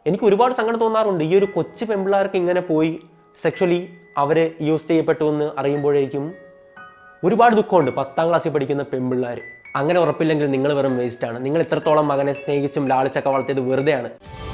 എനിക്ക് ഒരുപാട് സങ്കടം തോന്നാറുണ്ട് ഈ ഒരു കൊച്ചു പെൺപിള്ളേർക്ക് ഇങ്ങനെ പോയി സെക്ഷലി അവർ യൂസ് ചെയ്യപ്പെട്ടു എന്ന് അറിയുമ്പോഴേക്കും ഒരുപാട് ദുഃഖമുണ്ട് പത്താം ക്ലാസ്സിൽ പഠിക്കുന്ന പെൺപിള്ളേർ അങ്ങനെ ഉറപ്പില്ലെങ്കിൽ നിങ്ങൾ വെറും വേസ്റ്റ് ആണ് നിങ്ങൾ ഇത്രത്തോളം മകനെ സ്നേഹിച്ചും ലാളിച്ചൊക്കെ വളർത്തിയത് വെറുതെയാണ്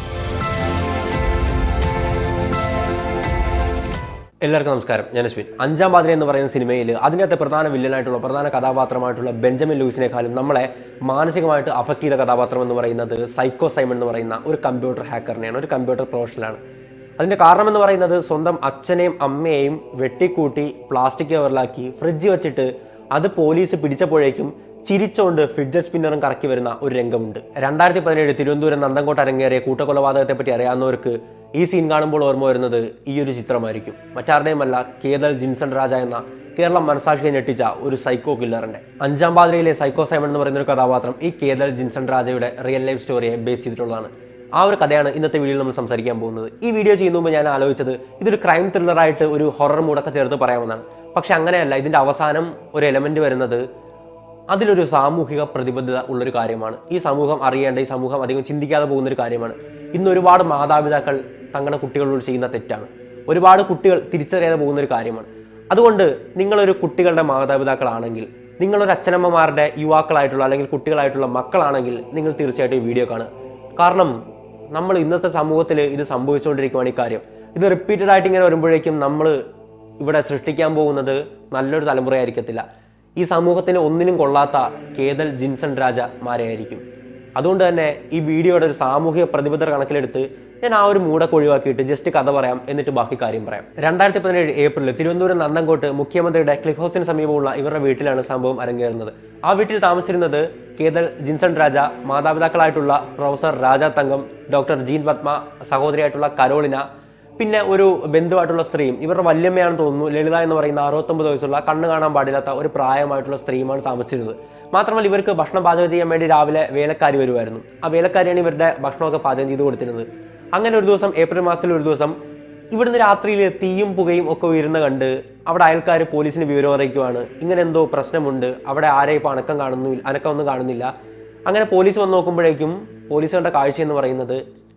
എല്ലാവർക്കും നമസ്കാരം ഞാൻ അശ്വിൻ അഞ്ചാം പാതിര എന്ന് പറയുന്ന സിനിമയിൽ അതിനകത്തെ പ്രധാന വില്ലനായിട്ടുള്ള പ്രധാന കഥാപാത്രമായിട്ടുള്ള ബെഞ്ചമിൻ ലൂസിനേക്കാളും നമ്മളെ മാനസികമായിട്ട് അഫക്റ്റ് ചെയ്ത കഥാപാത്രം എന്ന് പറയുന്നത് സൈക്കോ സൈമൺ എന്ന് പറയുന്ന ഒരു കമ്പ്യൂട്ടർ ഹാക്കറിനെയാണ് ഒരു കമ്പ്യൂട്ടർ പ്രൊഫഷണലാണ് അതിന്റെ കാരണം എന്ന് പറയുന്നത് സ്വന്തം അച്ഛനെയും അമ്മയെയും വെട്ടിക്കൂട്ടി പ്ലാസ്റ്റിക് കവറിലാക്കി ഫ്രിഡ്ജ് വെച്ചിട്ട് അത് പോലീസ് പിടിച്ചപ്പോഴേക്കും ചിരിച്ചുകൊണ്ട് ഫിഡ്ജറ്റ് സ്പിന്നറും കറക്കി വരുന്ന ഒരു രംഗമുണ്ട് രണ്ടായിരത്തി പതിനേഴ് തിരുവനന്തപുരം നന്തൻകോട്ട് അരങ്ങേറിയ കൂട്ടക്കൊലപാതകത്തെ പറ്റി അറിയാവുന്നവർക്ക് ഈ സീൻ കാണുമ്പോൾ ഓർമ്മ വരുന്നത് ഈ ഒരു ചിത്രമായിരിക്കും മറ്റാരുടെയുമല്ല കേതൽ ജിൻസൺ രാജ എന്ന കേരളം മനസാക്ഷിയെ ഞെട്ടിച്ച ഒരു സൈക്കോ കില്ലറിന്റെ അഞ്ചാം പാതിരയിലെ സൈക്കോ സൈമൺ എന്ന് പറയുന്ന ഒരു കഥാപാത്രം ഈ കേതൽ ജിൻസൺ രാജയുടെ റിയൽ ലൈഫ് സ്റ്റോറിയെ ബേസ് ചെയ്തിട്ടുള്ളതാണ് ആ ഒരു കഥയാണ് ഇന്നത്തെ വീഡിയോയിൽ നമ്മൾ സംസാരിക്കാൻ പോകുന്നത് ഈ വീഡിയോ ചെയ്യുന്ന മുമ്പ് ഞാൻ ആലോചിച്ചത് ഇതൊരു ക്രൈം ത്രില്ലറായിട്ട് ഒരു ഹൊറർ മൂടൊക്കെ ചേർത്ത് പറയാമെന്നാണ് പക്ഷെ അങ്ങനെയല്ല ഇതിന്റെ അവസാനം ഒരു എലമെന്റ് വരുന്നത് അതിലൊരു സാമൂഹിക പ്രതിബദ്ധത ഉള്ളൊരു കാര്യമാണ് ഈ സമൂഹം അറിയേണ്ട ഈ സമൂഹം അധികം ചിന്തിക്കാതെ പോകുന്ന ഒരു കാര്യമാണ് ഇന്ന് ഒരുപാട് മാതാപിതാക്കൾ തങ്ങളുടെ കുട്ടികളോട് ചെയ്യുന്ന തെറ്റാണ് ഒരുപാട് കുട്ടികൾ തിരിച്ചറിയാതെ പോകുന്ന ഒരു കാര്യമാണ് അതുകൊണ്ട് നിങ്ങളൊരു കുട്ടികളുടെ മാതാപിതാക്കളാണെങ്കിൽ നിങ്ങളൊരു അച്ഛനമ്മമാരുടെ യുവാക്കളായിട്ടുള്ള അല്ലെങ്കിൽ കുട്ടികളായിട്ടുള്ള മക്കളാണെങ്കിൽ നിങ്ങൾ തീർച്ചയായിട്ടും ഈ വീഡിയോ കാണുക കാരണം നമ്മൾ ഇന്നത്തെ സമൂഹത്തിൽ ഇത് സംഭവിച്ചുകൊണ്ടിരിക്കുകയാണ് ഈ കാര്യം ഇത് റിപ്പീറ്റഡ് ആയിട്ട് ഇങ്ങനെ വരുമ്പോഴേക്കും നമ്മൾ ഇവിടെ സൃഷ്ടിക്കാൻ പോകുന്നത് നല്ലൊരു തലമുറയായിരിക്കത്തില്ല ഈ സമൂഹത്തിന് ഒന്നിനും കൊള്ളാത്ത കേതൽ ജിൻസൺ രാജമാരെ ആയിരിക്കും അതുകൊണ്ട് തന്നെ ഈ വീഡിയോയുടെ ഒരു സാമൂഹിക പ്രതിബദ്ധത കണക്കിലെടുത്ത് ഞാൻ ആ ഒരു മൂടൊക്കെ ഒഴിവാക്കിയിട്ട് ജസ്റ്റ് കഥ പറയാം എന്നിട്ട് ബാക്കി കാര്യം പറയാം രണ്ടായിരത്തി പതിനേഴ് ഏപ്രിലിൽ തിരുവനന്തപുരം നന്തൻകോട്ട് മുഖ്യമന്ത്രിയുടെ ക്ലിഫ് ഹൗസിന് സമീപമുള്ള ഇവരുടെ വീട്ടിലാണ് സംഭവം അരങ്ങേറുന്നത് ആ വീട്ടിൽ താമസിച്ചിരുന്നത് കേതൽ ജിൻസൺ രാജ മാതാപിതാക്കളായിട്ടുള്ള പ്രൊഫസർ രാജ തങ്കം ഡോക്ടർ ജീൻ പത്മ സഹോദരിയായിട്ടുള്ള കരോളിന പിന്നെ ഒരു ബന്ധുവായിട്ടുള്ള സ്ത്രീയും ഇവരുടെ വല്യമ്മയാണെന്ന് തോന്നുന്നു ലളിത എന്ന് പറയുന്ന അറുപത്തൊമ്പത് വയസ്സുള്ള കണ്ണ് കാണാൻ പാടില്ലാത്ത ഒരു പ്രായമായിട്ടുള്ള സ്ത്രീയുമാണ് താമസിച്ചിരുന്നത് മാത്രമല്ല ഇവർക്ക് ഭക്ഷണം പാചകം ചെയ്യാൻ വേണ്ടി രാവിലെ വേലക്കാരി വരുമായിരുന്നു ആ വേലക്കാരിയാണ് ഇവരുടെ ഭക്ഷണമൊക്കെ പാചകം ചെയ്ത് കൊടുത്തിരുന്നത് അങ്ങനെ ഒരു ദിവസം ഏപ്രിൽ മാസത്തിൽ ഒരു ദിവസം ഇവിടുന്ന് രാത്രിയിൽ തീയും പുകയും ഒക്കെ ഉയരുന്ന കണ്ട് അവിടെ അയൽക്കാർ പോലീസിന് വിവരം അറിയിക്കുവാണ് ഇങ്ങനെ എന്തോ പ്രശ്നമുണ്ട് അവിടെ ആരെയും ഇപ്പോൾ അനക്കം കാണുന്നു അനക്കമൊന്നും കാണുന്നില്ല അങ്ങനെ പോലീസ് വന്ന് നോക്കുമ്പോഴേക്കും പോലീസ് കണ്ട കാഴ്ച എന്ന് പറയുന്നത്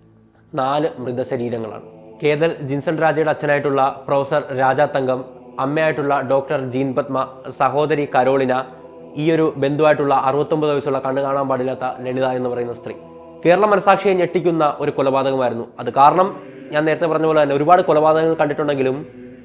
നാല് മൃതശരീരങ്ങളാണ് കേതൽ ജിൻസൺ രാജയുടെ അച്ഛനായിട്ടുള്ള പ്രൊഫസർ രാജ തങ്കം അമ്മയായിട്ടുള്ള ഡോക്ടർ ജീൻ പത്മ സഹോദരി കരോളിന ഈ ഒരു ബന്ധുവായിട്ടുള്ള അറുപത്തൊമ്പത് വയസ്സുള്ള കണ്ണു കാണാൻ പാടില്ലാത്ത ലളിത എന്ന് പറയുന്ന സ്ത്രീ കേരള മനസാക്ഷിയെ ഞെട്ടിക്കുന്ന ഒരു കൊലപാതകമായിരുന്നു അത് കാരണം ഞാൻ നേരത്തെ പറഞ്ഞ പോലെ തന്നെ ഒരുപാട് കൊലപാതകങ്ങൾ കണ്ടിട്ടുണ്ടെങ്കിലും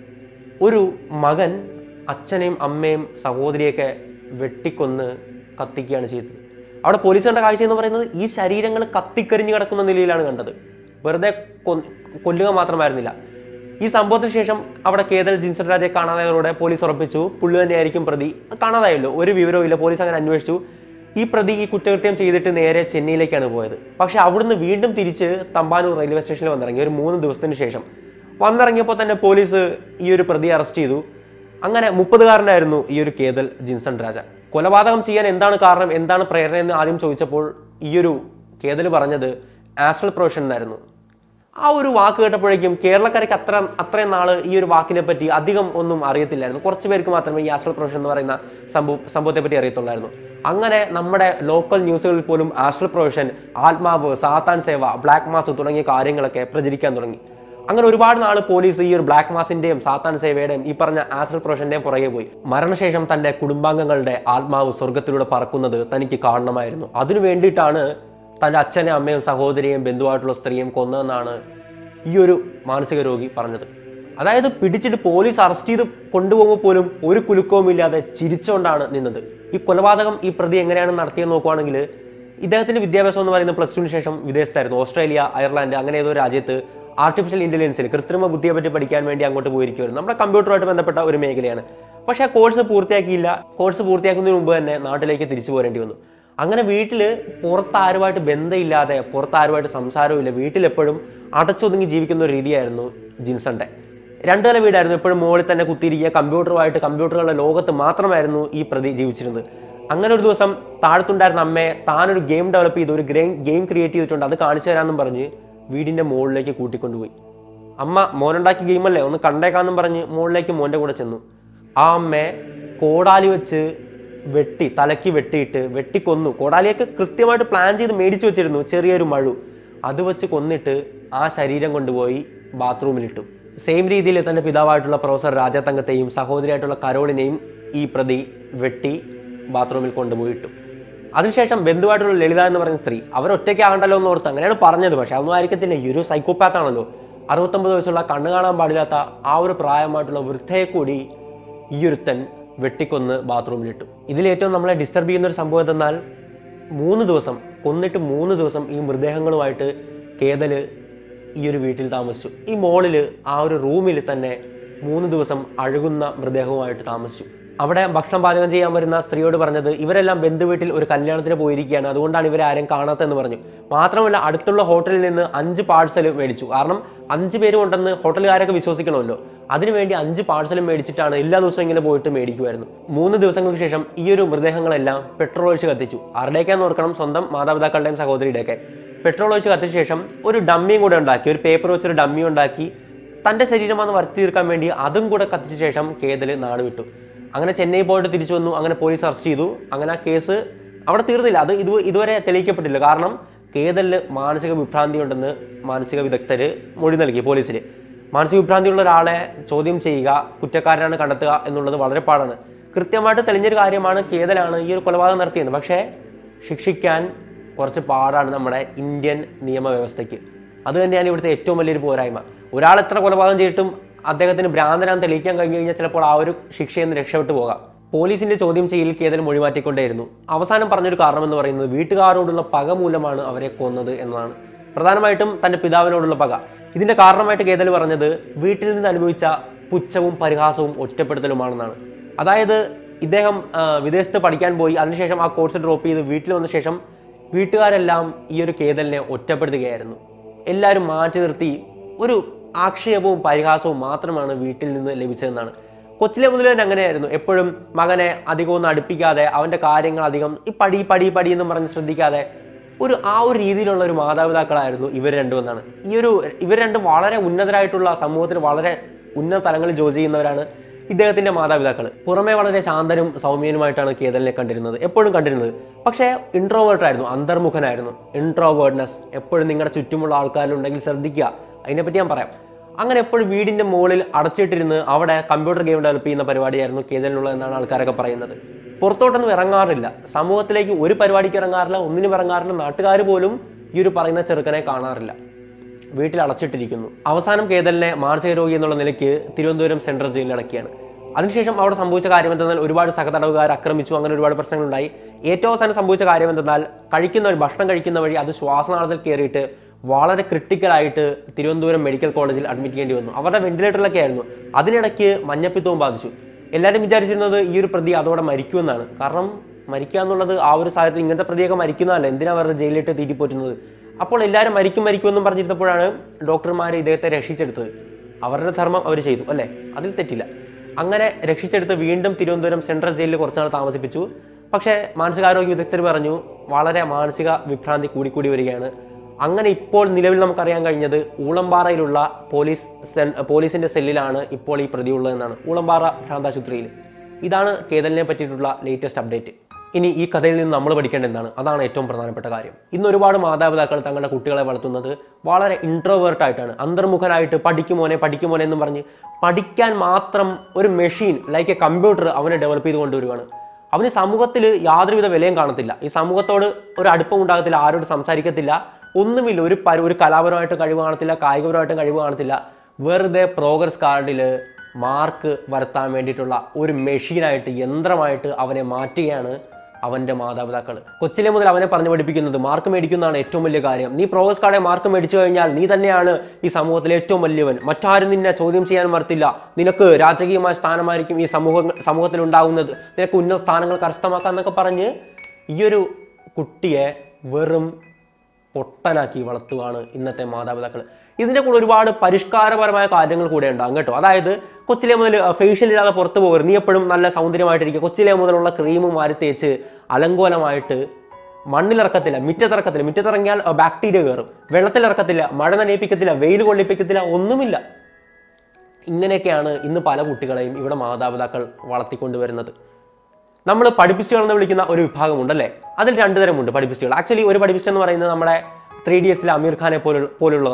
ഒരു മകൻ അച്ഛനെയും അമ്മയും സഹോദരിയൊക്കെ വെട്ടിക്കൊന്ന് കത്തിക്കുകയാണ് ചെയ്തത് അവിടെ പോലീസ് കണ്ട കാഴ്ച എന്ന് പറയുന്നത് ഈ ശരീരങ്ങൾ കത്തിക്കരിഞ്ഞ് കിടക്കുന്ന നിലയിലാണ് കണ്ടത് വെറുതെ കൊ- കൊല്ലുക മാത്രമായിരുന്നില്ല ഈ സംഭവത്തിന് ശേഷം അവിടെ കേതൽ ജിൻസൺ രാജയെ കാണാതായതോടെ പോലീസ് ഉറപ്പിച്ചു പുള്ളി തന്നെയായിരിക്കും പ്രതി കാണാതായല്ലോ ഒരു വിവരവും ഇല്ല പോലീസ് അങ്ങനെ അന്വേഷിച്ചു ഈ പ്രതി ഈ കുറ്റകൃത്യം ചെയ്തിട്ട് നേരെ ചെന്നൈയിലേക്കാണ് പോയത് പക്ഷെ അവിടുന്ന് വീണ്ടും തിരിച്ച് തമ്പാനൂർ റെയിൽവേ സ്റ്റേഷനിൽ വന്നിറങ്ങി ഒരു മൂന്ന് ദിവസത്തിന് ശേഷം വന്നിറങ്ങിയപ്പോൾ തന്നെ പോലീസ് ഈ ഒരു പ്രതിയെ അറസ്റ്റ് ചെയ്തു അങ്ങനെ മുപ്പതുകാരനായിരുന്നു ഈ ഒരു കേതൽ ജിൻസൺ രാജ കൊലപാതകം ചെയ്യാൻ എന്താണ് കാരണം എന്താണ് പ്രേരണ എന്ന് ആദ്യം ചോദിച്ചപ്പോൾ ഈ ഒരു കേതൽ പറഞ്ഞത് ആസ്ട്രൽ പ്രൊഫഷൻ എന്നായിരുന്നു ആ ഒരു വാക്ക് കേട്ടപ്പോഴേക്കും കേരളക്കാർക്ക് അത്ര അത്രയും നാള് ഈ ഒരു വാക്കിനെ പറ്റി അധികം ഒന്നും അറിയത്തില്ലായിരുന്നു കുറച്ച് പേർക്ക് മാത്രമേ ഈ ആസ്ട്രൽ പ്രൊഫഷൻ എന്ന് പറയുന്ന സംഭവം സംഭവത്തെ പറ്റി അറിയത്തുള്ളായിരുന്നു അങ്ങനെ നമ്മുടെ ലോക്കൽ ന്യൂസുകളിൽ പോലും ആസ്ട്രൽ പ്രൊഫഷൻ ആത്മാവ് സാത്താൻ സേവ ബ്ലാക്ക് മാസ് തുടങ്ങിയ കാര്യങ്ങളൊക്കെ പ്രചരിക്കാൻ തുടങ്ങി അങ്ങനെ ഒരുപാട് നാൾ പോലീസ് ഈ ഒരു ബ്ലാക്ക് മാസിന്റെയും സാത്താൻ സേവയുടെയും ഈ പറഞ്ഞ ആസ്ട്രൽ പ്രൊഫഷന്റെയും പുറകെ പോയി മരണശേഷം തന്റെ കുടുംബാംഗങ്ങളുടെ ആത്മാവ് സ്വർഗത്തിലൂടെ പറക്കുന്നത് തനിക്ക് കാണണമായിരുന്നു അതിനു വേണ്ടിയിട്ടാണ് തൻ്റെ അച്ഛനെയും അമ്മയും സഹോദരിയും ബന്ധുവായിട്ടുള്ള സ്ത്രീയും കൊന്നതെന്നാണ് ഈ ഒരു മാനസിക രോഗി പറഞ്ഞത് അതായത് പിടിച്ചിട്ട് പോലീസ് അറസ്റ്റ് ചെയ്ത് കൊണ്ടുപോകുമ്പോൾ പോലും ഒരു കുലുക്കവും ഇല്ലാതെ ചിരിച്ചുകൊണ്ടാണ് നിന്നത് ഈ കൊലപാതകം ഈ പ്രതി എങ്ങനെയാണ് നടത്തിയെന്ന് നോക്കുവാണെങ്കിൽ ഇദ്ദേഹത്തിന്റെ വിദ്യാഭ്യാസം എന്ന് പറയുന്നത് പ്ലസ് ടുവിന് ശേഷം വിദേശത്തായിരുന്നു ഓസ്ട്രേലിയ അയർലാൻഡ് അങ്ങനെ ഏതോ രാജ്യത്ത് ആർട്ടിഫിഷ്യൽ ഇന്റലിജൻസിൽ കൃത്രിമ ബുദ്ധിയെ പറ്റി പഠിക്കാൻ വേണ്ടി അങ്ങോട്ട് പോയിരിക്കുമായിരുന്നു നമ്മുടെ കമ്പ്യൂട്ടറുമായിട്ട് ബന്ധപ്പെട്ട ഒരു മേഖലയാണ് പക്ഷേ ആ കോഴ്സ് പൂർത്തിയാക്കിയില്ല കോഴ്സ് പൂർത്തിയാക്കുന്നതിന് മുമ്പ് തന്നെ നാട്ടിലേക്ക് തിരിച്ചു പോരേണ്ടി വന്നു അങ്ങനെ വീട്ടിൽ പുറത്ത് ആരുമായിട്ട് ബന്ധമില്ലാതെ പുറത്ത് ആരുമായിട്ട് സംസാരമില്ല വീട്ടിലെപ്പോഴും അടച്ചൊതുങ്ങി ജീവിക്കുന്ന ഒരു രീതിയായിരുന്നു ജിൻസന്റെ രണ്ടു നില വീടായിരുന്നു എപ്പോഴും മുകളിൽ തന്നെ കുത്തിയിരിക്കുക കമ്പ്യൂട്ടറുമായിട്ട് കമ്പ്യൂട്ടറുകളുടെ ലോകത്ത് മാത്രമായിരുന്നു ഈ പ്രതി ജീവിച്ചിരുന്നത് അങ്ങനെ ഒരു ദിവസം താഴത്തുണ്ടായിരുന്ന അമ്മയെ താനൊരു ഗെയിം ഡെവലപ്പ് ചെയ്ത് ഒരു ഗെയിം ഗെയിം ക്രിയേറ്റ് ചെയ്തിട്ടുണ്ട് അത് കാണിച്ചു തരാമെന്നും പറഞ്ഞ് വീടിന്റെ മുകളിലേക്ക് കൂട്ടിക്കൊണ്ടുപോയി അമ്മ മോനുണ്ടാക്കിയ ഗെയിമല്ലേ ഒന്ന് കണ്ടേക്കാന്നും പറഞ്ഞ് മുകളിലേക്ക് മോൻ്റെ കൂടെ ചെന്നു ആ അമ്മയെ കോടാലി വെച്ച് വെട്ടി തലയ്ക്ക് വെട്ടിയിട്ട് വെട്ടിക്കൊന്നു കോടാലിയൊക്കെ കൃത്യമായിട്ട് പ്ലാൻ ചെയ്ത് മേടിച്ചു വെച്ചിരുന്നു ചെറിയൊരു മഴു അത് വെച്ച് കൊന്നിട്ട് ആ ശരീരം കൊണ്ടുപോയി ബാത്റൂമിലിട്ടു സെയിം രീതിയിൽ തൻ്റെ പിതാവായിട്ടുള്ള പ്രൊഫസർ രാജതങ്കത്തെയും സഹോദരിയായിട്ടുള്ള കരോളിനെയും ഈ പ്രതി വെട്ടി ബാത്റൂമിൽ കൊണ്ടുപോയി ഇട്ടു അതിനുശേഷം ബന്ധുവായിട്ടുള്ള ലളിത എന്ന് പറയുന്ന സ്ത്രീ അവർ ഒറ്റയ്ക്കാകണ്ടല്ലോ എന്ന് ഓർത്ത് അങ്ങനെയാണ് പറഞ്ഞത് പക്ഷെ അതൊന്നും ആയിരിക്കത്തില്ല ഈ ഒരു സൈക്കോപാത്ത് ആണല്ലോ അറുപത്തൊമ്പത് വയസ്സുള്ള കണ്ണു കാണാൻ പാടില്ലാത്ത ആ ഒരു പ്രായമായിട്ടുള്ള വൃദ്ധയെ കൂടി ഈ ഒരുത്തൻ വെട്ടിക്കൊന്ന് ബാത്റൂമിലിട്ടു ഇതിൽ ഏറ്റവും നമ്മളെ ഡിസ്റ്റർബ് ചെയ്യുന്ന ഒരു സംഭവം എന്തെന്നാൽ മൂന്ന് ദിവസം കൊന്നിട്ട് മൂന്ന് ദിവസം ഈ മൃതദേഹങ്ങളുമായിട്ട് കേതല് ഈ ഒരു വീട്ടിൽ താമസിച്ചു ഈ മോളിൽ ആ ഒരു റൂമിൽ തന്നെ മൂന്ന് ദിവസം അഴുകുന്ന മൃതദേഹവുമായിട്ട് താമസിച്ചു അവിടെ ഭക്ഷണം പാചകം ചെയ്യാൻ വരുന്ന സ്ത്രീയോട് പറഞ്ഞത് ഇവരെല്ലാം ബന്ധുവീട്ടിൽ ഒരു കല്യാണത്തിന് പോയിരിക്കുകയാണ് അതുകൊണ്ടാണ് ഇവരെ ആരും കാണാത്തതെന്ന് പറഞ്ഞു മാത്രമല്ല അടുത്തുള്ള ഹോട്ടലിൽ നിന്ന് അഞ്ച് പാഴ്സൽ മേടിച്ചു കാരണം അഞ്ച് പേരും ഉണ്ടെന്ന് ഹോട്ടലുകാരൊക്കെ വിശ്വസിക്കണമല്ലോ അതിനുവേണ്ടി അഞ്ച് പാഴ്സലും മേടിച്ചിട്ടാണ് എല്ലാ ദിവസവും ഇങ്ങനെ പോയിട്ട് മേടിക്കുമായിരുന്നു മൂന്ന് ദിവസങ്ങൾക്ക് ശേഷം ഈ ഒരു മൃതദേഹങ്ങളെല്ലാം പെട്രോൾ ഒഴിച്ച് കത്തിച്ചു ആരുടെയൊക്കെയാന്ന് ഓർക്കണം സ്വന്തം മാതാപിതാക്കളുടെയും സഹോദരിയുടെയൊക്കെ പെട്രോൾ ഒഴിച്ച് കത്തിച്ച ശേഷം ഒരു ഡമ്മിയും കൂടെ ഉണ്ടാക്കി ഒരു പേപ്പർ വെച്ചൊരു ഡമ്മി ഉണ്ടാക്കി തൻ്റെ ശരീരമാണെന്ന് വരുത്തി തീർക്കാൻ വേണ്ടി അതും കൂടെ കത്തിച്ച ശേഷം കേതൽ നാട് വിട്ടു അങ്ങനെ ചെന്നൈ പോയിട്ട് തിരിച്ചു വന്നു അങ്ങനെ പോലീസ് അറസ്റ്റ് ചെയ്തു അങ്ങനെ ആ കേസ് അവിടെ തീർന്നില്ല അത് ഇത് ഇതുവരെ തെളിയിക്കപ്പെട്ടില്ല കാരണം കേതലിന് മാനസിക വിഭ്രാന്തി ഉണ്ടെന്ന് മാനസിക വിദഗ്ധര് മൊഴി നൽകി പോലീസിൽ മാനസിക വിഭ്രാന്തിയുള്ള ഒരാളെ ചോദ്യം ചെയ്യുക കുറ്റക്കാരനാണ് കണ്ടെത്തുക എന്നുള്ളത് വളരെ പാടാണ് കൃത്യമായിട്ട് തെളിഞ്ഞൊരു കാര്യമാണ് കേതലാണ് ഈ ഒരു കൊലപാതകം നടത്തിയത് പക്ഷേ ശിക്ഷിക്കാൻ കുറച്ച് പാടാണ് നമ്മുടെ ഇന്ത്യൻ നിയമവ്യവസ്ഥയ്ക്ക് അത് തന്നെയാണ് ഇവിടുത്തെ ഏറ്റവും വലിയൊരു പോരായ്മ ഒരാൾ എത്ര കൊലപാതകം ചെയ്തിട്ടും അദ്ദേഹത്തിന് ഭ്രാന്തനാന്ന് തെളിയിക്കാൻ കഴിഞ്ഞു കഴിഞ്ഞാൽ ചിലപ്പോൾ ആ ഒരു ശിക്ഷയിൽ നിന്ന് രക്ഷപ്പെട്ടു പോകാം പോലീസിന്റെ ചോദ്യം ചെയ്യൽ കേതൽ മൊഴിമാറ്റിക്കൊണ്ടേയിരുന്നു അവസാനം പറഞ്ഞൊരു കാരണം എന്ന് പറയുന്നത് വീട്ടുകാരോടുള്ള പക മൂലമാണ് അവരെ കൊന്നത് എന്നതാണ് പ്രധാനമായിട്ടും തന്റെ പിതാവിനോടുള്ള പക ഇതിന്റെ കാരണമായിട്ട് കേതൽ പറഞ്ഞത് വീട്ടിൽ നിന്ന് അനുഭവിച്ച പുച്ഛവും പരിഹാസവും ഒറ്റപ്പെടുത്തലുമാണെന്നാണ് അതായത് ഇദ്ദേഹം ആ, വിദേശത്ത് പഠിക്കാൻ പോയി അതിനുശേഷം ആ കോഴ്സ് ഡ്രോപ്പ് ചെയ്ത് വീട്ടിൽ വന്ന ശേഷം വീട്ടുകാരെല്ലാം ഈ ഒരു കേതലിനെ ഒറ്റപ്പെടുത്തുകയായിരുന്നു എല്ലാവരും മാറ്റി നിർത്തി ഒരു ആക്ഷേപവും പരിഹാസവും മാത്രമാണ് വീട്ടിൽ നിന്ന് ലഭിച്ചതെന്നാണ് കൊച്ചിലെ മുതൽ തന്നെ അങ്ങനെയായിരുന്നു എപ്പോഴും മകനെ അധികം ഒന്നും അടുപ്പിക്കാതെ അവൻ്റെ കാര്യങ്ങൾ അധികം ഈ പടി പടി പടി എന്ന് പറഞ്ഞ് ശ്രദ്ധിക്കാതെ ഒരു ആ ഒരു രീതിയിലുള്ള ഒരു മാതാപിതാക്കളായിരുന്നു ഇവർ രണ്ടും എന്നാണ് ഈ ഒരു ഇവർ രണ്ടും വളരെ ഉന്നതരായിട്ടുള്ള സമൂഹത്തിൽ വളരെ ഉന്നത തലങ്ങളിൽ ജോലി ചെയ്യുന്നവരാണ് ഇദ്ദേഹത്തിന്റെ മാതാപിതാക്കൾ പുറമേ വളരെ ശാന്തനും സൗമ്യനുമായിട്ടാണ് കേതലിനെ കണ്ടിരുന്നത് എപ്പോഴും കണ്ടിരുന്നത് പക്ഷേ ഇൻട്രോവേർട്ട് ആയിരുന്നു അന്തർമുഖനായിരുന്നു ഇൻട്രോവേർട്ട്നെസ് എപ്പോഴും നിങ്ങളുടെ ചുറ്റുമുള്ള ആൾക്കാരുണ്ടെങ്കിൽ ശ്രദ്ധിക്കുക അതിനെപ്പറ്റി ഞാൻ പറയാം അങ്ങനെ എപ്പോഴും വീടിന്റെ മുകളിൽ അടച്ചിട്ടിരുന്ന് അവിടെ കമ്പ്യൂട്ടർ ഗെയിം ഡെവലപ്പ് ചെയ്യുന്ന പരിപാടിയായിരുന്നു കേതലിനുള്ളത് എന്നാണ് ആൾക്കാരൊക്കെ പറയുന്നത് പുറത്തോട്ടൊന്നും ഇറങ്ങാറില്ല സമൂഹത്തിലേക്ക് ഒരു പരിപാടിക്ക് ഇറങ്ങാറില്ല ഒന്നിനും ഇറങ്ങാറില്ല നാട്ടുകാർ പോലും ഈ ഒരു പറയുന്ന ചെറുക്കനെ കാണാറില്ല വീട്ടിൽ അടച്ചിട്ടിരിക്കുന്നു അവസാനം കേതലിനെ മാനസിക രോഗി എന്നുള്ള നിലയ്ക്ക് തിരുവനന്തപുരം സെൻട്രൽ ജയിലിൽ അടക്കിയാണ് അതിനുശേഷം അവിടെ സംഭവിച്ച കാര്യം എന്തെന്നാൽ ഒരുപാട് സഹതടവുകാർ ആക്രമിച്ചു അങ്ങനെ ഒരുപാട് പ്രശ്നങ്ങളുണ്ടായി ഏറ്റവും അവസാനം സംഭവിച്ച കാര്യം എന്തെന്നാൽ കഴിക്കുന്ന ഒരു ഭക്ഷണം കഴിക്കുന്ന വഴി അത് ശ്വാസനാളത്തിൽ കയറിയിട്ട് വളരെ ക്രിട്ടിക്കലായിട്ട് തിരുവനന്തപുരം മെഡിക്കൽ കോളേജിൽ അഡ്മിറ്റ് ചെയ്യേണ്ടി വന്നു അവരുടെ വെന്റിലേറ്ററിലൊക്കെ ആയിരുന്നു അതിനിടയ്ക്ക് മഞ്ഞപ്പിത്തവും ബാധിച്ചു എല്ലാവരും വിചാരിച്ചിരുന്നത് ഈ ഒരു പ്രതി അതോടെ മരിക്കുമെന്നാണ് കാരണം മരിക്കുക എന്നുള്ളത് ആ ഒരു സാഹചര്യത്തിൽ ഇങ്ങനത്തെ പ്രതിയൊക്കെ മരിക്കുന്നതല്ല എന്തിനാ അവരുടെ ജയിലിലിട്ട് തീറ്റിപ്പോറ്റുന്നത് അപ്പോൾ എല്ലാവരും മരിക്കും മരിക്കുമെന്നും പറഞ്ഞിരുന്നപ്പോഴാണ് ഡോക്ടർമാർ ഇദ്ദേഹത്തെ രക്ഷിച്ചെടുത്തത് അവരുടെ ധർമ്മം അവർ ചെയ്തു അല്ലേ അതിൽ തെറ്റില്ല അങ്ങനെ രക്ഷിച്ചെടുത്ത് വീണ്ടും തിരുവനന്തപുരം സെൻട്രൽ ജയിലിൽ കുറച്ചാൾ താമസിപ്പിച്ചു പക്ഷേ മാനസികാരോഗ്യ വിദഗ്ധർ പറഞ്ഞു വളരെ മാനസിക വിഭ്രാന്തി കൂടിക്കൂടി വരികയാണ് അങ്ങനെ ഇപ്പോൾ നിലവിൽ നമുക്കറിയാൻ കഴിഞ്ഞത് ഊളംപാറയിലുള്ള പോലീസ് സെൻ പോലീസിന്റെ സെല്ലിലാണ് ഇപ്പോൾ ഈ പ്രതി ഉള്ളതെന്നാണ് ഊളംപാറ ഭ്രാന്താശുപത്രിയിൽ ഇതാണ് കേതലിനെ പറ്റിയിട്ടുള്ള ലേറ്റസ്റ്റ് അപ്ഡേറ്റ് ഇനി ഈ കഥയിൽ നിന്ന് നമ്മൾ പഠിക്കേണ്ട എന്താണ് അതാണ് ഏറ്റവും പ്രധാനപ്പെട്ട കാര്യം ഇന്ന് ഒരുപാട് മാതാപിതാക്കൾ തങ്ങളുടെ കുട്ടികളെ വളർത്തുന്നത് വളരെ ഇൻട്രോവേർട്ട് ആയിട്ടാണ് അന്തർമുഖനായിട്ട് പഠിക്കുമോനെ പഠിക്കുമോനെ എന്ന് പറഞ്ഞ് പഠിക്കാൻ മാത്രം ഒരു മെഷീൻ ലൈക്ക് എ കമ്പ്യൂട്ടർ അവനെ ഡെവലപ്പ് ചെയ്ത് കൊണ്ടുവരികയാണ് അവന് സമൂഹത്തിൽ യാതൊരുവിധ വിലയും കാണത്തില്ല ഈ സമൂഹത്തോട് ഒരു അടുപ്പം ഉണ്ടാകത്തില്ല ആരോട് സംസാരിക്കത്തില്ല ഒന്നുമില്ല ഒരു പരി ഒരു കലാപരമായിട്ട് കഴിവ് കാണത്തില്ല കായികപരമായിട്ടും കഴിവ് കാണത്തില്ല വെറുതെ പ്രോഗ്രസ് കാർഡിൽ മാർക്ക് വരുത്താൻ വേണ്ടിയിട്ടുള്ള ഒരു മെഷീനായിട്ട് യന്ത്രമായിട്ട് അവനെ മാറ്റുകയാണ് അവന്റെ മാതാപിതാക്കൾ കൊച്ചിലെ മുതൽ അവനെ പറഞ്ഞു പഠിപ്പിക്കുന്നത് മാർക്ക് മേടിക്കുന്നതാണ് ഏറ്റവും വലിയ കാര്യം നീ പ്രോഗ്രസ് കാർഡെ മാർക്ക് മേടിച്ചു കഴിഞ്ഞാൽ നീ തന്നെയാണ് ഈ സമൂഹത്തിലെ ഏറ്റവും വലിയവൻ മറ്റാരും നിന്നെ ചോദ്യം ചെയ്യാൻ മറത്തില്ല നിനക്ക് രാജകീയമായ സ്ഥാനമായിരിക്കും ഈ സമൂഹ സമൂഹത്തിൽ ഉണ്ടാകുന്നത് നിനക്ക് ഉന്നത സ്ഥാനങ്ങൾ കരസ്ഥമാക്കാം എന്നൊക്കെ പറഞ്ഞ് ഈ ഒരു കുട്ടിയെ വെറും പൊട്ടനാക്കി വളർത്തുകയാണ് ഇന്നത്തെ മാതാപിതാക്കൾ ഇതിൻ്റെ കൂടെ ഒരുപാട് പരിഷ്കാരപരമായ കാര്യങ്ങൾ കൂടെ ഉണ്ടാകും കേട്ടോ അതായത് കൊച്ചിലെ മുതൽ ഫേഷ്യൽ ഇല്ലാതെ പുറത്തു പോകരുത് നീ എപ്പോഴും നല്ല സൗന്ദര്യമായിട്ടിരിക്കുക കൊച്ചിലെ മുതലുള്ള ക്രീമും മാറി തേച്ച് അലങ്കോലമായിട്ട് മണ്ണിലിറക്കത്തില്ല മുറ്റത്തിറക്കത്തില്ല മുറ്റത്തിറങ്ങിയാൽ ബാക്ടീരിയ കയറും വെള്ളത്തിലിറക്കത്തില്ല മഴ നനയിപ്പിക്കത്തില്ല വെയിൽ കൊള്ളിപ്പിക്കത്തില്ല ഒന്നുമില്ല ഇങ്ങനെയൊക്കെയാണ് ഇന്ന് പല കുട്ടികളെയും ഇവിടെ മാതാപിതാക്കൾ വളർത്തിക്കൊണ്ടുവരുന്നത് നമ്മൾ പഠിപ്പിസ്റ്റുകൾ എന്ന് വിളിക്കുന്ന ഒരു വിഭാഗമുണ്ടല്ലേ അതിൽ രണ്ട് തരമുണ്ട് പഠിപ്പിസ്റ്റുകൾ ആക്ച്വലി ഒരു പഠിപ്പിസ്റ്റ് എന്ന് പറയുന്നത് നമ്മുടെ ത്രീ ഡി എസിലെ അമീർ ഖാനെ പോലുള്ള പോലുള്ളതാണ്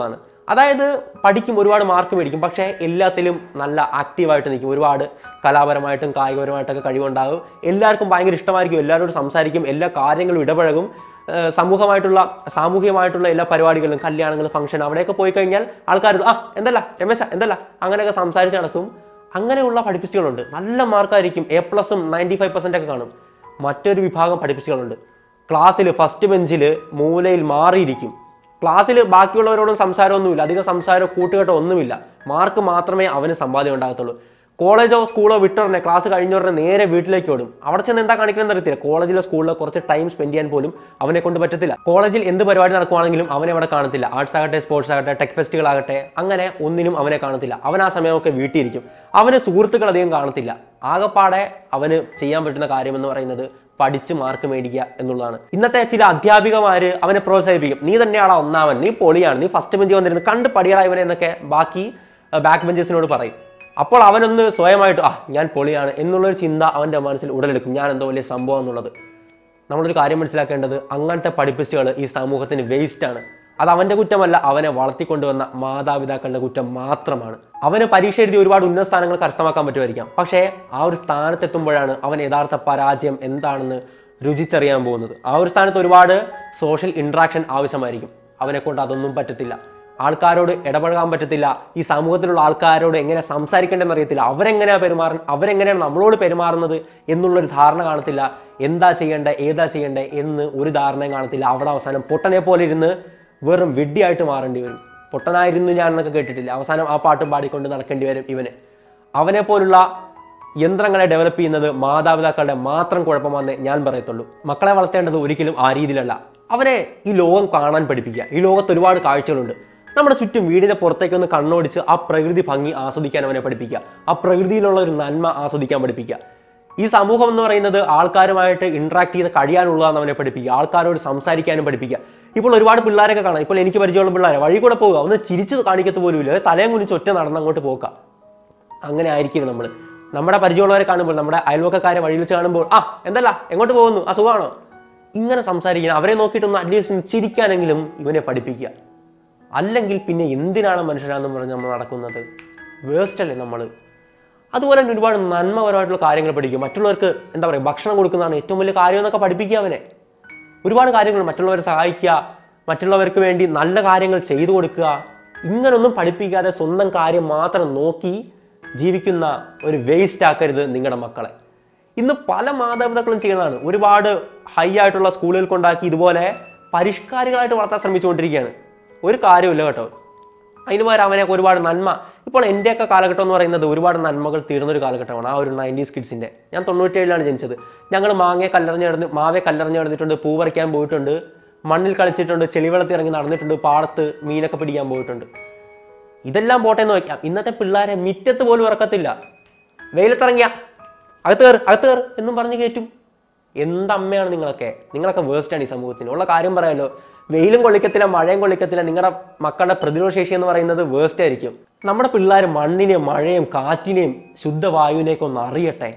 അതായത് പഠിക്കും ഒരുപാട് മാർക്ക് മേടിക്കും പക്ഷേ എല്ലാത്തിലും നല്ല ആക്റ്റീവായിട്ട് നിൽക്കും ഒരുപാട് കലാപരമായിട്ടും കായികപരമായിട്ടൊക്കെ കഴിവുണ്ടാകും എല്ലാവർക്കും ഭയങ്കര ഇഷ്ടമായിരിക്കും എല്ലാവരോടും സംസാരിക്കും എല്ലാ കാര്യങ്ങളും ഇടപഴകും ഏഹ് സമൂഹമായിട്ടുള്ള സാമൂഹികമായിട്ടുള്ള എല്ലാ പരിപാടികളും കല്യാണങ്ങൾ ഫംഗ്ഷൻ അവിടെയൊക്കെ പോയി കഴിഞ്ഞാൽ ആൾക്കാർ ആ എന്തല്ല രമേശ എന്തല്ല അങ്ങനെയൊക്കെ സംസാരിച്ച് നടക്കും അങ്ങനെയുള്ള പഠിപ്പിസ്റ്റുകളുണ്ട് നല്ല മാർക്കായിരിക്കും എ പ്ലസും നയൻറ്റി ഫൈവ് പെർസെൻ്റ് ഒക്കെ കാണും മറ്റൊരു വിഭാഗം പഠിപ്പിസ്റ്റുകളുണ്ട് ക്ലാസ്സിൽ ഫസ്റ്റ് ബെഞ്ചിൽ മൂലയിൽ മാറിയിരിക്കും ക്ലാസ്സിൽ ബാക്കിയുള്ളവരോടും സംസാരമൊന്നുമില്ല അധികം സംസാരമോ കൂട്ടുകെട്ടോ ഒന്നുമില്ല മാർക്ക് മാത്രമേ അവന് സമ്പാദ്യം ഉണ്ടാകത്തുള്ളൂ കോളേജോ സ്കൂളോ വിട്ടുടനെ ക്ലാസ് കഴിഞ്ഞുടനെ നേരെ വീട്ടിലേക്ക് ഓടും അവിടെ ചെന്ന് എന്താ കാണിക്കണമെന്ന് അറിയത്തില്ല കോളേജിലോ സ്കൂളിലോ കുറച്ച് ടൈം സ്പെൻഡ് ചെയ്യാൻ പോലും അവനെ കൊണ്ട് പറ്റത്തില്ല കോളേജിൽ എന്ത് പരിപാടി നടക്കുവാണെങ്കിലും അവനെ അവിടെ കാണത്തില്ല ആർട്സ് ആകട്ടെ സ്പോർട്സ് ആകട്ടെ ടെക് ഫെസ്റ്റുകൾ ആകട്ടെ അങ്ങനെ ഒന്നിനും അവനെ കാണത്തില്ല അവൻ ആ സമയമൊക്കെ വീട്ടിലിരിക്കും അവന് സുഹൃത്തുക്കൾ അധികം കാണത്തില്ല ആകപ്പാടെ അവന് ചെയ്യാൻ പറ്റുന്ന കാര്യമെന്ന് പറയുന്നത് പഠിച്ച് മാർക്ക് മേടിക്കുക എന്നുള്ളതാണ് ഇന്നത്തെ ചില അധ്യാപികമാര് അവനെ പ്രോത്സാഹിപ്പിക്കും നീ തന്നെയാണ് ഒന്നാമൻ നീ പൊളിയാണ് നീ ഫസ്റ്റ് ബെഞ്ച് വന്നിരുന്നത് കണ്ട് പഠിയടാ ഇവനെ എന്നൊക്കെ ബാക്കി ബാക്ക് ബെഞ്ചേഴ്സിനോട് പറയും അപ്പോൾ അവനൊന്ന് സ്വയമായിട്ട് ആ ഞാൻ പൊളിയാണ് എന്നുള്ളൊരു ചിന്ത അവൻ്റെ മനസ്സിൽ ഉടലെടുക്കും ഞാൻ എന്തോ വലിയ സംഭവം എന്നുള്ളത് നമ്മളൊരു കാര്യം മനസ്സിലാക്കേണ്ടത് അങ്ങനത്തെ പഠിപ്പിസ്റ്റുകൾ ഈ സമൂഹത്തിന് വേസ്റ്റ് ആണ് അത് അവന്റെ കുറ്റമല്ല അവനെ വളർത്തിക്കൊണ്ടുവന്ന മാതാപിതാക്കളുടെ കുറ്റം മാത്രമാണ് അവന് പരീക്ഷ എഴുതി ഒരുപാട് ഉന്നത സ്ഥാനങ്ങൾ കരസ്ഥമാക്കാൻ പറ്റുമായിരിക്കാം പക്ഷേ ആ ഒരു സ്ഥാനത്തെത്തുമ്പോഴാണ് അവൻ യഥാർത്ഥ പരാജയം എന്താണെന്ന് രുചിച്ചറിയാൻ പോകുന്നത് ആ ഒരു സ്ഥാനത്ത് ഒരുപാട് സോഷ്യൽ ഇൻട്രാക്ഷൻ ആവശ്യമായിരിക്കും അവനെ കൊണ്ട് അതൊന്നും പറ്റത്തില്ല ആൾക്കാരോട് ഇടപഴകാൻ പറ്റത്തില്ല ഈ സമൂഹത്തിലുള്ള ആൾക്കാരോട് എങ്ങനെ സംസാരിക്കേണ്ടതെന്ന് അറിയത്തില്ല അവരെങ്ങനെയാണ് പെരുമാറുന്നത് അവരെങ്ങനെയാണ് നമ്മളോട് പെരുമാറുന്നത് എന്നുള്ളൊരു ധാരണ കാണത്തില്ല എന്താ ചെയ്യേണ്ടത് ഏതാ ചെയ്യേണ്ടത് എന്ന് ഒരു ധാരണയും കാണത്തില്ല അവിടെ അവസാനം പൊട്ടനെ പോലെ ഇരുന്ന് വെറും വിഡ്ഢിയായിട്ട് മാറേണ്ടി വരും പൊട്ടനായിരുന്നു ഞാൻ എന്നൊക്കെ കേട്ടിട്ടില്ല അവസാനം ആ പാട്ടും പാടിക്കൊണ്ട് നടക്കേണ്ടി വരും ഇവന് അവനെ പോലുള്ള യന്ത്രങ്ങളെ ഡെവലപ്പ് ചെയ്യുന്നത് മാതാപിതാക്കളുടെ മാത്രം കുഴപ്പമാണെന്ന് ഞാൻ പറയത്തുള്ളൂ മക്കളെ വളർത്തേണ്ടത് ഒരിക്കലും ആ രീതിയിലല്ല അവനെ ഈ ലോകം കാണാൻ പഠിപ്പിക്കുക ഈ ലോകത്ത് ഒരുപാട് കാഴ്ചകളുണ്ട് നമ്മുടെ ചുറ്റും വീടിന്റെ പുറത്തേക്ക് ഒന്ന് കണ്ണോടിച്ച് ആ പ്രകൃതി ഭംഗി ആസ്വദിക്കാൻ അവനെ പഠിപ്പിക്കുക ആ പ്രകൃതിയിലുള്ള ഒരു നന്മ ആസ്വദിക്കാൻ പഠിപ്പിക്കുക ഈ സമൂഹം എന്ന് പറയുന്നത് ആൾക്കാരുമായിട്ട് ഇന്ററാക്ട് ചെയ്ത് കഴിയാനുള്ളതാണ് അവനെ പഠിപ്പിക്കുക ആൾക്കാരോട് സംസാരിക്കാനും പഠിപ്പിക്കുക ഇപ്പോൾ ഒരുപാട് പിള്ളേരൊക്കെ കാണാം ഇപ്പോൾ എനിക്ക് പരിചയമുള്ള പിള്ളേരെ വഴി കൂടെ പോകുക ഒന്ന് ചിരിച്ച് കാണിക്കത്ത് പോലും ഇല്ല തലയും കുനിച്ച് ഒറ്റ നടന്ന് അങ്ങോട്ട് പോക്കാം അങ്ങനെ ആയിരിക്കും നമ്മൾ നമ്മുടെ പരിചയമുള്ളവരെ കാണുമ്പോൾ നമ്മുടെ അയൽവക്കക്കാരെ വഴിയിൽ വെച്ച് കാണുമ്പോൾ ആ എന്തല്ല എങ്ങോട്ട് പോകുന്നു ആ സുഖമാണോ ഇങ്ങനെ സംസാരിക്കണം അവരെ നോക്കിയിട്ടൊന്ന് അറ്റ്ലീസ്റ്റ് ചിരിക്കാനെങ്കിലും ഇവനെ പഠിപ്പിക്കുക അല്ലെങ്കിൽ പിന്നെ എന്തിനാണ് മനുഷ്യരാണെന്ന് പറഞ്ഞ് നമ്മൾ നടക്കുന്നത് വേസ്റ്റ് അല്ലേ നമ്മൾ അതുപോലെ തന്നെ ഒരുപാട് നന്മപരമായിട്ടുള്ള കാര്യങ്ങൾ പഠിക്കും മറ്റുള്ളവർക്ക് എന്താ പറയുക ഭക്ഷണം കൊടുക്കുന്നതാണ് ഏറ്റവും വലിയ കാര്യം എന്നൊക്കെ പഠിപ്പിക്കുക അവനെ ഒരുപാട് കാര്യങ്ങൾ മറ്റുള്ളവരെ സഹായിക്കുക മറ്റുള്ളവർക്ക് വേണ്ടി നല്ല കാര്യങ്ങൾ ചെയ്തു കൊടുക്കുക ഇങ്ങനൊന്നും പഠിപ്പിക്കാതെ സ്വന്തം കാര്യം മാത്രം നോക്കി ജീവിക്കുന്ന ഒരു വേസ്റ്റ് ആക്കരുത് നിങ്ങളുടെ മക്കളെ ഇന്ന് പല മാതാപിതാക്കളും ചെയ്യുന്നതാണ് ഒരുപാട് ഹൈ ആയിട്ടുള്ള സ്കൂളുകൾ കൊണ്ടാക്കി ഇതുപോലെ പരിഷ്കാരികളായിട്ട് വളർത്താൻ ശ്രമിച്ചുകൊണ്ടിരിക്കുകയാണ് ഒരു കാര്യമില്ല കേട്ടോ അതിന് പകരം അവനെ ഒരുപാട് നന്മ ഇപ്പോൾ എൻ്റെയൊക്കെ കാലഘട്ടം എന്ന് പറയുന്നത് ഒരുപാട് നന്മകൾ തീർന്നൊരു കാലഘട്ടമാണ് ആ ഒരു നയൻറ്റീസ് കിഡ്സിൻ്റെ ഞാൻ തൊണ്ണൂറ്റേഴിലാണ് ജനിച്ചത് ഞങ്ങൾ മാങ്ങയെ കല്ലറിഞ്ഞ് നടന്ന് മാവെ കല്ലറിഞ്ഞ് നടന്നിട്ടുണ്ട് പൂ പറിക്കാൻ പോയിട്ടുണ്ട് മണ്ണിൽ കളിച്ചിട്ടുണ്ട് ചെളിവെള്ളത്തിൽ ഇറങ്ങി നടന്നിട്ടുണ്ട് പാടത്ത് മീനൊക്കെ പിടിക്കാൻ പോയിട്ടുണ്ട് ഇതെല്ലാം പോട്ടെ എന്ന് വയ്ക്കാം ഇന്നത്തെ പിള്ളേരെ മിറ്റത്ത് പോലും ഇറക്കത്തില്ല വെയിലത്തിറങ്ങിയ അകത്ത് കയറ് അകത്ത് കയറ് എന്നും പറഞ്ഞ് കയറ്റും എന്തമ്മയാണ് നിങ്ങളൊക്കെ നിങ്ങളൊക്കെ വേസ്റ്റാണ് ഈ സമൂഹത്തിന് ഉള്ള കാര്യം പറയാലോ വെയിലും കൊള്ളിക്കത്തില്ല മഴയും കൊള്ളിക്കത്തില്ല നിങ്ങളുടെ മക്കളുടെ പ്രതിരോധ ശേഷി എന്ന് പറയുന്നത് വേസ്റ്റ് ആയിരിക്കും നമ്മുടെ പിള്ളേർ മണ്ണിനെയും മഴയും കാറ്റിനെയും ശുദ്ധവായുവിനെയൊക്കെ ഒന്ന് അറിയട്ടെ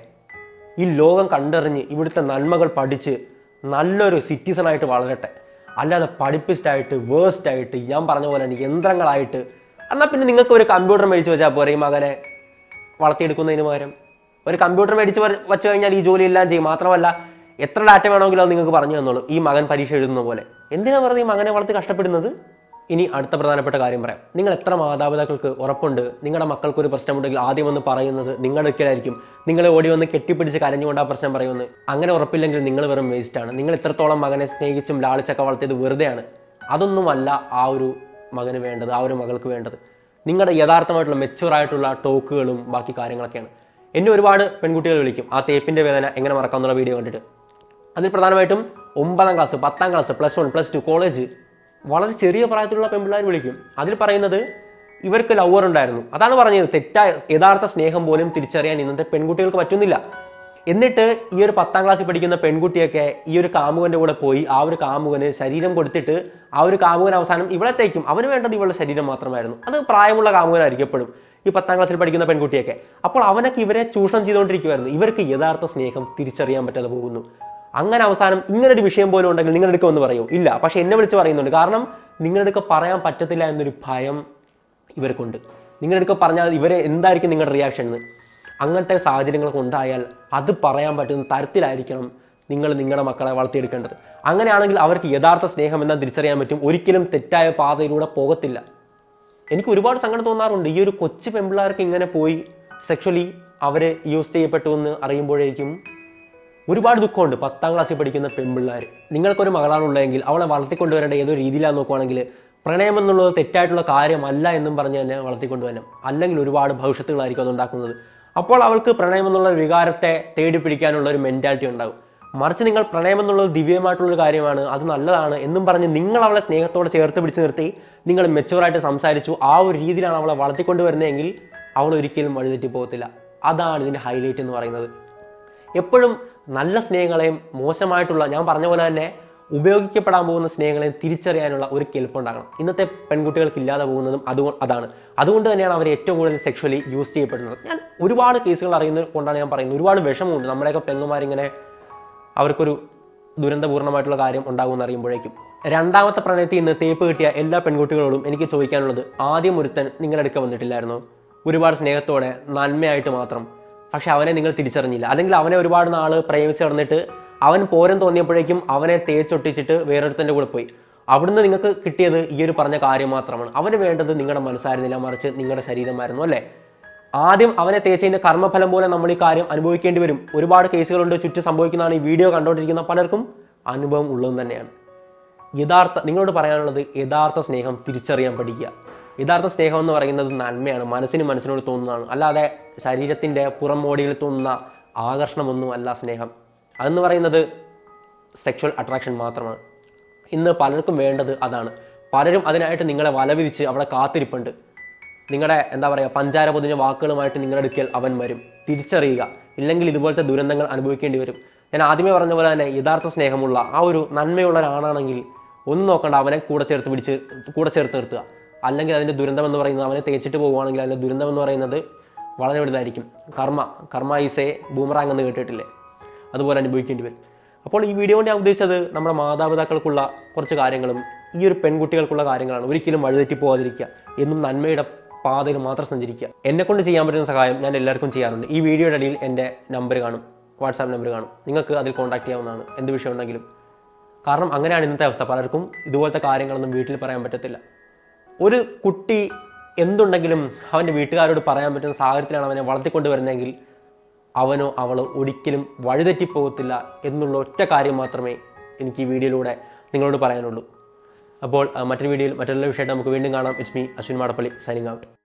ഈ ലോകം കണ്ടറിഞ്ഞ് ഇവിടുത്തെ നന്മകൾ പഠിച്ച് നല്ലൊരു സിറ്റിസൺ ആയിട്ട് വളരട്ടെ അല്ലാതെ പഠിപ്പിസ്റ്റായിട്ട് വേസ്റ്റ് ആയിട്ട് ഞാൻ പറഞ്ഞ പോലെ തന്നെ യന്ത്രങ്ങളായിട്ട് എന്നാൽ പിന്നെ നിങ്ങൾക്ക് ഒരു കമ്പ്യൂട്ടർ മേടിച്ച് വെച്ചാൽ പോരെ ഈ മകനെ വളർത്തിയെടുക്കുന്നതിന് പകരം ഒരു കമ്പ്യൂട്ടർ മേടിച്ച് വര- വെച്ച് കഴിഞ്ഞാൽ ഈ ജോലി എല്ലാം ചെയ്യും മാത്രമല്ല എത്ര ഡാറ്റ വേണമെങ്കിലും അത് നിങ്ങൾക്ക് പറഞ്ഞു തന്നോളൂ ഈ മകൻ പരീക്ഷ എഴുതുന്ന പോലെ എന്തിനാ പറഞ്ഞ് ഈ മകനെ വളർത്തി കഷ്ടപ്പെടുന്നത് ഇനി അടുത്ത പ്രധാനപ്പെട്ട കാര്യം പറയാം നിങ്ങൾ എത്ര മാതാപിതാക്കൾക്ക് ഉറപ്പുണ്ട് നിങ്ങളുടെ മക്കൾക്ക് ഒരു പ്രശ്നമുണ്ടെങ്കിൽ ആദ്യം വന്ന് പറയുന്നത് നിങ്ങളുടെ അടുക്കലായിരിക്കും നിങ്ങളെ ഓടി വന്ന് കെട്ടിപ്പിടിച്ച് കരഞ്ഞുകൊണ്ട് ആ പ്രശ്നം പറയുമെന്ന് അങ്ങനെ ഉറപ്പില്ലെങ്കിൽ നിങ്ങൾ വെറും വേസ്റ്റ് ആണ് നിങ്ങൾ ഇത്രത്തോളം മകനെ സ്നേഹിച്ചും ലാളിച്ചൊക്കെ വളർത്തിയത് വെറുതെയാണ് അതൊന്നുമല്ല ആ ഒരു മകന് വേണ്ടത് ആ ഒരു മകൾക്ക് വേണ്ടത് നിങ്ങളുടെ യഥാർത്ഥമായിട്ടുള്ള മെച്ചുവർ ആയിട്ടുള്ള ടോക്കുകളും ബാക്കി കാര്യങ്ങളൊക്കെയാണ് എന്നെ ഒരുപാട് പെൺകുട്ടികൾ വിളിക്കും ആ തേപ്പിന്റെ വേദന എങ്ങനെ മറക്കാമെന്നുള്ള വീഡിയോ കണ്ടിട്ട് അതിൽ പ്രധാനമായിട്ടും ഒമ്പതാം ക്ലാസ് പത്താം class plus one plus two college വളരെ ചെറിയ പ്രായത്തിലുള്ള പെൺപിള്ളേർ വിളിക്കും അതിൽ പറയുന്നത് ഇവർക്ക് ലവർ ഉണ്ടായിരുന്നു അതാണ് പറഞ്ഞത് തെറ്റായ യഥാർത്ഥ സ്നേഹം പോലും തിരിച്ചറിയാൻ ഇന്നത്തെ പെൺകുട്ടികൾക്ക് പറ്റുന്നില്ല എന്നിട്ട് ഈ ഒരു പത്താം ക്ലാസ്സിൽ പഠിക്കുന്ന പെൺകുട്ടിയൊക്കെ ഈ ഒരു കാമുകന്റെ കൂടെ പോയി ആ ഒരു കാമുകന് ശരീരം കൊടുത്തിട്ട് ആ ഒരു കാമുകൻ അവസാനം ഇവളെ തേക്കും അവന് വേണ്ടത് ഇവളുടെ ശരീരം മാത്രമായിരുന്നു അത് പ്രായമുള്ള കാമുകനായിരിക്കും എപ്പോഴും ഈ പത്താം ക്ലാസ്സിൽ പഠിക്കുന്ന പെൺകുട്ടിയൊക്കെ അപ്പോൾ അവനൊക്കെ ഇവരെ ചൂഷണം ചെയ്തുകൊണ്ടിരിക്കുമായിരുന്നു ഇവർക്ക് യഥാർത്ഥ സ്നേഹം തിരിച്ചറിയാൻ പറ്റാതെ പോകുന്നു അങ്ങനെ അവസാനം ഇങ്ങനൊരു വിഷയം പോലും ഉണ്ടെങ്കിൽ നിങ്ങളുടെ അടുക്ക ഒന്ന് പറയൂ ഇല്ല പക്ഷെ എന്നെ വിളിച്ച് പറയുന്നുണ്ട് കാരണം നിങ്ങളുടെ അടുക്ക പറയാൻ പറ്റത്തില്ല എന്നൊരു ഭയം ഇവർക്കുണ്ട് നിങ്ങളെടുക്ക പറഞ്ഞാൽ ഇവരെ എന്തായിരിക്കും നിങ്ങളുടെ റിയാക്ഷൻ എന്ന് അങ്ങനത്തെ സാഹചര്യങ്ങളൊക്കെ ഉണ്ടായാൽ അത് പറയാൻ പറ്റുന്ന തരത്തിലായിരിക്കണം നിങ്ങൾ നിങ്ങളുടെ മക്കളെ വളർത്തിയെടുക്കേണ്ടത് അങ്ങനെയാണെങ്കിൽ അവർക്ക് യഥാർത്ഥ സ്നേഹം എന്നാൽ തിരിച്ചറിയാൻ പറ്റും ഒരിക്കലും തെറ്റായ പാതയിലൂടെ പോകത്തില്ല എനിക്ക് ഒരുപാട് സങ്കടം തോന്നാറുണ്ട് ഈ ഒരു കൊച്ചു പെൺപിള്ളേർക്ക് ഇങ്ങനെ പോയി സെക്ഷലി അവരെ യൂസ് ചെയ്യപ്പെട്ടു എന്ന് അറിയുമ്പോഴേക്കും ഒരുപാട് ദുഃഖമുണ്ട് പത്താം ക്ലാസ്സിൽ പഠിക്കുന്ന പെൺപിള്ളേർ നിങ്ങൾക്കൊരു മകളാണുള്ളതെങ്കിൽ അവളെ വളർത്തിക്കൊണ്ടുവരേണ്ട ഏതൊരു രീതിയിലാണെന്ന് നോക്കുവാണെങ്കിൽ പ്രണയം എന്നുള്ളത് തെറ്റായിട്ടുള്ള കാര്യമല്ല എന്നും പറഞ്ഞ് തന്നെ വളർത്തിക്കൊണ്ടുവരണം അല്ലെങ്കിൽ ഒരുപാട് ഭവിഷ്യത്തുകളായിരിക്കും അത് ഉണ്ടാക്കുന്നത് അപ്പോൾ അവൾക്ക് പ്രണയം എന്നുള്ള ഒരു വികാരത്തെ തേടി പിടിക്കാനുള്ള ഒരു മെൻറ്റാലിറ്റി ഉണ്ടാകും മറിച്ച് നിങ്ങൾ പ്രണയം എന്നുള്ളത് ദിവ്യമായിട്ടുള്ളൊരു കാര്യമാണ് അത് നല്ലതാണ് എന്നും പറഞ്ഞ് നിങ്ങൾ അവളെ സ്നേഹത്തോടെ ചേർത്ത് പിടിച്ച് നിർത്തി നിങ്ങൾ മെച്ചുവറായിട്ട് സംസാരിച്ചു ആ ഒരു രീതിയിലാണ് അവളെ വളർത്തിക്കൊണ്ടുവരുന്നതെങ്കിൽ അവൾ ഒരിക്കലും വഴിതെറ്റി പോകത്തില്ല അതാണ് ഇതിൻ്റെ ഹൈലൈറ്റ് എന്ന് പറയുന്നത് എപ്പോഴും നല്ല സ്നേഹങ്ങളെയും മോശമായിട്ടുള്ള ഞാൻ പറഞ്ഞ പോലെ തന്നെ ഉപയോഗിക്കപ്പെടാൻ പോകുന്ന സ്നേഹങ്ങളെയും തിരിച്ചറിയാനുള്ള ഒരു കെൽപ്പുണ്ടാകണം ഇന്നത്തെ പെൺകുട്ടികൾക്ക് ഇല്ലാതെ പോകുന്നതും അത് അതാണ് അതുകൊണ്ട് തന്നെയാണ് അവർ ഏറ്റവും കൂടുതൽ സെക്ഷലി യൂസ് ചെയ്യപ്പെടുന്നത് ഞാൻ ഒരുപാട് കേസുകൾ അറിയുന്നത് കൊണ്ടാണ് ഞാൻ പറയുന്നത് ഒരുപാട് വിഷമമുണ്ട് നമ്മുടെയൊക്കെ പെങ്ങന്മാരിങ്ങനെ അവർക്കൊരു ദുരന്തപൂർണ്ണമായിട്ടുള്ള കാര്യം ഉണ്ടാകുമെന്ന് അറിയുമ്പോഴേക്കും രണ്ടാമത്തെ പ്രണയത്തിൽ നിന്ന് തേപ്പ് കിട്ടിയ എല്ലാ പെൺകുട്ടികളോടും എനിക്ക് ചോദിക്കാനുള്ളത് ആദ്യം ഒരുത്തൻ നിങ്ങളുടെ അടുക്ക വന്നിട്ടില്ലായിരുന്നോ ഒരുപാട് സ്നേഹത്തോടെ നന്മയായിട്ട് മാത്രം പക്ഷെ അവനെ നിങ്ങൾ തിരിച്ചറിഞ്ഞില്ല അല്ലെങ്കിൽ അവനെ ഒരുപാട് നാൾ പ്രേമിച്ച് നടന്നിട്ട് അവൻ പോരം തോന്നിയപ്പോഴേക്കും അവനെ തേച്ചൊട്ടിച്ചിട്ട് വേറൊരുത്തൻ്റെ കൂടെ പോയി അവിടുന്ന് നിങ്ങൾക്ക് കിട്ടിയത് ഈ ഒരു പറഞ്ഞ കാര്യം മാത്രമാണ് അവന് വേണ്ടത് നിങ്ങളുടെ മനസ്സായിരുന്നില്ല മറിച്ച് നിങ്ങളുടെ ശരീരമായിരുന്നു അല്ലേ ആദ്യം അവനെ തേച്ചതിന്റെ കർമ്മഫലം പോലെ നമ്മൾ ഈ കാര്യം അനുഭവിക്കേണ്ടി വരും ഒരുപാട് കേസുകളുണ്ട് ചുറ്റും സംഭവിക്കുന്നതാണ് ഈ വീഡിയോ കണ്ടുകൊണ്ടിരിക്കുന്ന പലർക്കും അനുഭവം ഉള്ളതും തന്നെയാണ് യഥാർത്ഥ നിങ്ങളോട് പറയാനുള്ളത് യഥാർത്ഥ സ്നേഹം തിരിച്ചറിയാൻ പഠിക്കുക യഥാർത്ഥ സ്നേഹം എന്ന് പറയുന്നത് നന്മയാണ് മനസ്സിന് മനസ്സിനോട് തോന്നുന്നതാണ് അല്ലാതെ ശരീരത്തിൻ്റെ പുറം മോടിയിൽ തോന്നുന്ന ആകർഷണമൊന്നും അല്ല സ്നേഹം അതെന്ന് പറയുന്നത് സെക്ഷൽ അട്രാക്ഷൻ മാത്രമാണ് ഇന്ന് പലർക്കും വേണ്ടത് അതാണ് പലരും അതിനായിട്ട് നിങ്ങളെ വലവിരിച്ച് അവിടെ കാത്തിരിപ്പുണ്ട് നിങ്ങളുടെ എന്താ പറയുക പഞ്ചാര പൊതിഞ്ഞ വാക്കുകളുമായിട്ട് നിങ്ങളുടെ അടുക്കൽ അവൻ വരും തിരിച്ചറിയുക ഇല്ലെങ്കിൽ ഇതുപോലത്തെ ദുരന്തങ്ങൾ അനുഭവിക്കേണ്ടി വരും ഞാൻ ആദ്യമേ പറഞ്ഞ പോലെ തന്നെ യഥാർത്ഥ സ്നേഹമുള്ള ആ ഒരു നന്മയുള്ള ഒരാണാണെങ്കിൽ ഒന്നും നോക്കണ്ട അവനെ കൂടെ ചേർത്ത് പിടിച്ച് കൂടെ ചേർത്ത് നിർത്തുക അല്ലെങ്കിൽ അതിൻ്റെ ദുരന്തം എന്ന് പറയുന്നത് അവനെ തേച്ചിട്ട് പോവുകയാണെങ്കിൽ അതിൻ്റെ ദുരന്തം എന്ന് പറയുന്നത് വളരെ വലുതായിരിക്കും കർമ്മ കർമ്മ ഈസേ ബൂമറാങ് എന്ന് കേട്ടിട്ടില്ലേ അതുപോലെ അനുഭവിക്കേണ്ടി വരും അപ്പോൾ ഈ വീഡിയോ കൊണ്ട് ഞാൻ ഉദ്ദേശിച്ചത് നമ്മുടെ മാതാപിതാക്കൾക്കുള്ള കുറച്ച് കാര്യങ്ങളും ഈ ഒരു പെൺകുട്ടികൾക്കുള്ള കാര്യങ്ങളാണ് ഒരിക്കലും വഴിതെറ്റി പോകാതിരിക്കുക എന്നും നന്മയുടെ പാതയിൽ മാത്രം സഞ്ചരിക്കുക എന്നെ കൊണ്ട് ചെയ്യാൻ പറ്റുന്ന സഹായം ഞാൻ എല്ലാവർക്കും ചെയ്യാറുണ്ട് ഈ വീഡിയോയുടെ അടിയിൽ എൻ്റെ നമ്പർ കാണും വാട്സാപ്പ് നമ്പർ കാണും നിങ്ങൾക്ക് അതിൽ കോൺടാക്ട് ചെയ്യാവുന്നതാണ് എന്ത് വിഷയം ഉണ്ടെങ്കിലും കാരണം അങ്ങനെയാണ് ഇന്നത്തെ അവസ്ഥ പലർക്കും ഇതുപോലത്തെ കാര്യങ്ങളൊന്നും വീട്ടിൽ പറയാൻ പറ്റത്തില്ല ഒരു കുട്ടി എന്തുണ്ടെങ്കിലും അവൻ്റെ വീട്ടുകാരോട് പറയാൻ പറ്റുന്ന സാഹചര്യത്തിലാണ് അവനെ വളർത്തിക്കൊണ്ട് വരുന്നതെങ്കിൽ അവനോ അവളോ ഒരിക്കലും വഴിതെറ്റിപ്പോകത്തില്ല എന്നുള്ള ഒറ്റ കാര്യം മാത്രമേ എനിക്ക് ഈ വീഡിയോയിലൂടെ നിങ്ങളോട് പറയാനുള്ളൂ അപ്പോൾ ആ, മറ്റൊരു വീഡിയോയിൽ മറ്റൊരു വിഷയമായിട്ട് നമുക്ക് വീണ്ടും കാണാം it's me Ashwin Madappally signing out